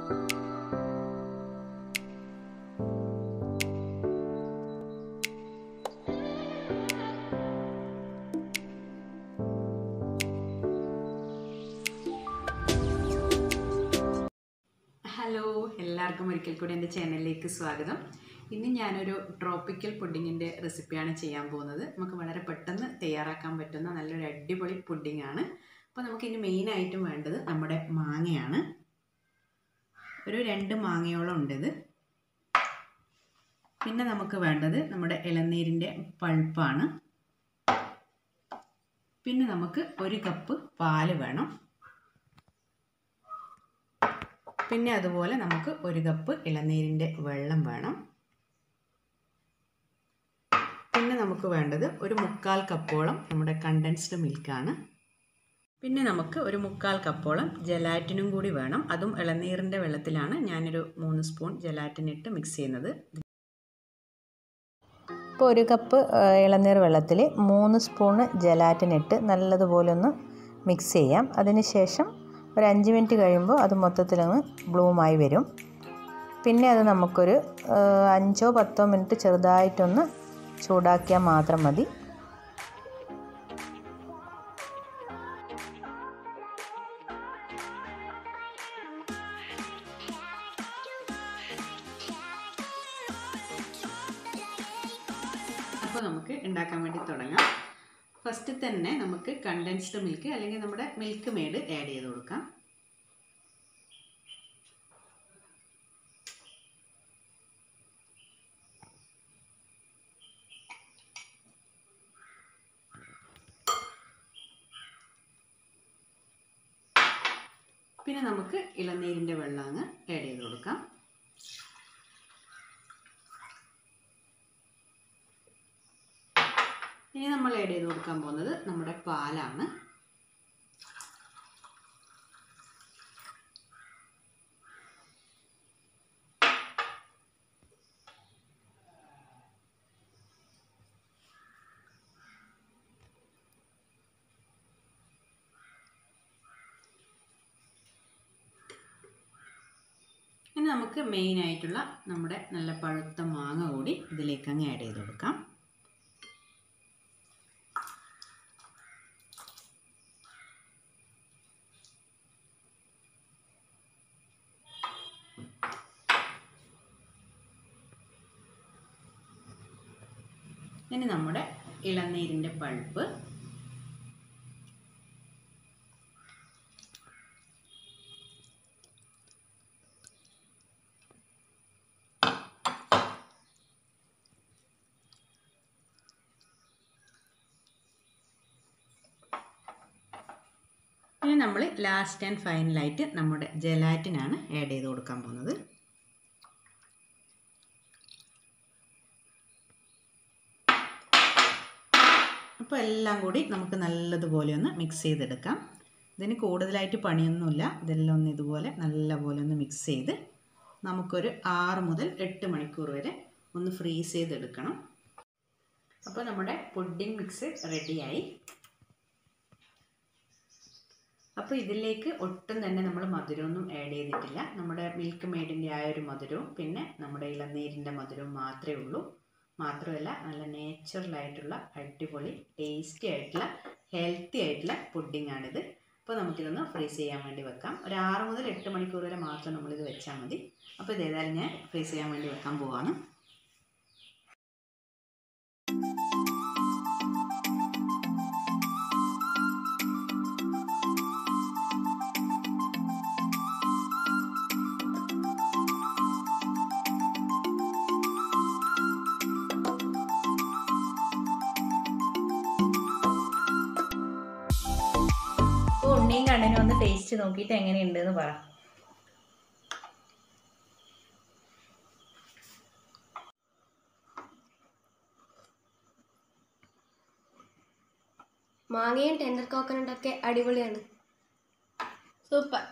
hello എല്ലാവർക്കും ഒരിക്കൽ കൂടി എൻ്റെ ചാനലിലേക്ക് സ്വാഗതം ഇന്ന് ഞാനൊരു ട്രോപ്പിക്കൽ പുഡിങ്ങിൻ്റെ റെസിപ്പിയാണ് ചെയ്യാൻ പോകുന്നത് നമുക്ക് വളരെ പെട്ടെന്ന് തയ്യാറാക്കാൻ പറ്റുന്ന നല്ലൊരു അടിപൊളി പുഡിംഗ് ആണ് അപ്പോൾ നമുക്ക് ഇനി മെയിനായിട്ടും വേണ്ടത് നമ്മുടെ മാങ്ങയാണ് ഒരു രണ്ട് മാങ്ങയോളം ഉണ്ട് ഇത് പിന്നെ നമുക്ക് വേണ്ടത് നമ്മുടെ ഇളനീരിൻ്റെ പൾപ്പാണ് പിന്നെ നമുക്ക് ഒരു കപ്പ് പാല് വേണം പിന്നെ അതുപോലെ നമുക്ക് ഒരു കപ്പ് ഇളനീരിൻ്റെ വെള്ളം വേണം പിന്നെ നമുക്ക് വേണ്ടത് ഒരു മുക്കാൽ കപ്പോളം നമ്മുടെ കണ്ടൻസ്ഡ് മിൽക്കാണ് പിന്നെ നമുക്ക് ഒരു മുക്കാൽ കപ്പോളം ജലാറ്റിനും കൂടി വേണം അതും ഇളനീരിൻ്റെ വെള്ളത്തിലാണ് ഞാനൊരു മൂന്ന് സ്പൂൺ ജലാറ്റിൻ ഇട്ട് മിക്സ് ചെയ്യുന്നത് ഇപ്പോൾ ഒരു കപ്പ് ഇളനീർ വെള്ളത്തിൽ മൂന്ന് സ്പൂണ് ജലാറ്റിൻ ഇട്ട് നല്ലതുപോലെ ഒന്ന് മിക്സ് ചെയ്യാം അതിനുശേഷം ഒരു അഞ്ച് മിനിറ്റ് കഴിയുമ്പോൾ അത് മൊത്തത്തിലങ്ങ് ബ്ലൂമായി വരും പിന്നെ അത് നമുക്കൊരു അഞ്ചോ പത്തോ മിനിറ്റ് ചെറുതായിട്ടൊന്ന് ചൂടാക്കിയാൽ മാത്രം മതി അപ്പോൾ നമുക്ക് ഉണ്ടാക്കാൻ വേണ്ടി തുടങ്ങാം ഫസ്റ്റ് തന്നെ നമുക്ക് കണ്ടൻസ്ഡ് മിൽക്ക് അല്ലെങ്കിൽ നമ്മുടെ മിൽക്ക് മെയ്ഡ് ആഡ് ചെയ്ത് കൊടുക്കാം പിന്നെ നമുക്ക് ഇളനീരിൻ്റെ വെള്ളം അങ്ങ് ആഡ് ചെയ്ത് കൊടുക്കാം ഇനി നമ്മൾ ആഡ് ചെയ്ത് കൊടുക്കാൻ പോകുന്നത് നമ്മുടെ പാലാണ് ഇനി നമുക്ക് മെയിൻ ആയിട്ടുള്ള നമ്മുടെ നല്ല പഴുത്ത മാങ്ങ കൂടി ഇതിലേക്ക് അങ്ങ് ആഡ് ചെയ്ത് കൊടുക്കാം ഇനി നമ്മുടെ ഇളനീരിൻ്റെ പൾപ്പ് ഇനി നമ്മൾ ലാസ്റ്റ് ആൻഡ് ഫൈനലായിട്ട് നമ്മുടെ ജലാറ്റിനാണ് ആഡ് ചെയ്ത് കൊടുക്കാൻ പോകുന്നത് അപ്പോൾ എല്ലാം കൂടി നമുക്ക് നല്ലതുപോലെ ഒന്ന് മിക്സ് ചെയ്തെടുക്കാം ഇതിന് കൂടുതലായിട്ട് പണിയൊന്നുമില്ല ഇതെല്ലാം ഒന്ന് ഇതുപോലെ നല്ലപോലെ ഒന്ന് മിക്സ് ചെയ്ത് നമുക്കൊരു ആറ് മുതൽ എട്ട് മണിക്കൂർ വരെ ഒന്ന് ഫ്രീസ് ചെയ്തെടുക്കണം അപ്പോൾ നമ്മുടെ പുഡിംഗ് മിക്സ് റെഡിയായി അപ്പോൾ ഇതിലേക്ക് ഒട്ടും തന്നെ നമ്മൾ മധുരമൊന്നും ആഡ് ചെയ്തിട്ടില്ല നമ്മുടെ മിൽക്ക് മെയ്ഡിൻ്റെ ആ ഒരു മധുരവും പിന്നെ നമ്മുടെ ഇളനീരിൻ്റെ മധുരവും മാത്രമേ ഉള്ളൂ മാത്രമല്ല നല്ല നേച്ചുറൽ ആയിട്ടുള്ള അടിപൊളി ടേസ്റ്റി ആയിട്ടുള്ള ഹെൽത്തി ആയിട്ടുള്ള പുഡിംഗ് ആണിത് അപ്പോൾ നമുക്കിതൊന്ന് ഫ്രീസ് ചെയ്യാൻ വേണ്ടി വെക്കാം ഒരു ആറ് മുതൽ എട്ട് മണിക്കൂർ വരെ മാത്രം നമ്മളിത് വെച്ചാൽ മതി അപ്പോൾ ഇത് ഏതായാലും ഞാൻ ഫ്രീസ് ചെയ്യാൻ വേണ്ടി വെക്കാൻ പോവാണ് അപ്പോൾ ഉണ്ണിയും കണ്ണനും ഒന്ന് ടേസ്റ്റ് നോക്കിയിട്ട് എങ്ങനെയുണ്ടെന്ന് പറ മാങ്ങയും ടെൻഡർ കോക്കനട്ടൊക്കെ അടിപൊളിയാണ് സൂപ്പർ